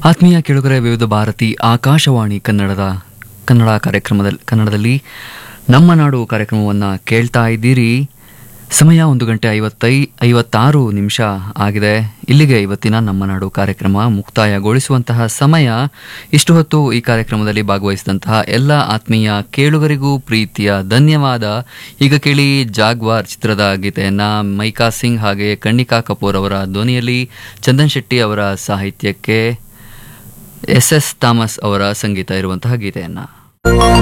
ಆತ್ಮೀಯ ಕೆಳಗರೆ ವಿವಿಧ ಭಾರತಿ ಆಕಾಶವಾಣಿ ಕನ್ನಡದ ಕನ್ನಡ ಕಾರ್ಯಕ್ರಮದಲ್ಲಿ ಕನ್ನಡದಲ್ಲಿ ನಮ್ಮ ನಾಡು ಕಾರ್ಯಕ್ರಮವನ್ನು ಕೇಳ್ತಾ ಇದ್ದೀರಿ ಸಮಯ ಒಂದು ಗಂಟೆ ಐವತ್ತೈ ಐವತ್ತಾರು ನಿಮಿಷ ಆಗಿದೆ ಇಲ್ಲಿಗೆ ಇವತ್ತಿನ ನಮ್ಮ ನಾಡು ಕಾರ್ಯಕ್ರಮ ಮುಕ್ತಾಯಗೊಳಿಸುವಂತಹ ಸಮಯ ಇಷ್ಟು ಹೊತ್ತು ಈ ಕಾರ್ಯಕ್ರಮದಲ್ಲಿ ಭಾಗವಹಿಸಿದಂತಹ ಎಲ್ಲ ಆತ್ಮೀಯ ಕೇಳುಗರಿಗೂ ಪ್ರೀತಿಯ ಧನ್ಯವಾದ ಈಗ ಕೇಳಿ ಜಾಗ್ವಾರ್ ಚಿತ್ರದ ಗೀತೆಯನ್ನ ಮೈಕಾ ಸಿಂಗ್ ಹಾಗೆ ಕಣ್ಣಿಕಾ ಕಪೂರ್ ಅವರ ಧ್ವನಿಯಲ್ಲಿ ಚಂದನ್ ಶೆಟ್ಟಿ ಅವರ ಸಾಹಿತ್ಯಕ್ಕೆ ಎಸ್ ಎಸ್ ಥಾಮಸ್ ಅವರ ಸಂಗೀತ ಇರುವಂತಹ ಗೀತೆಯನ್ನ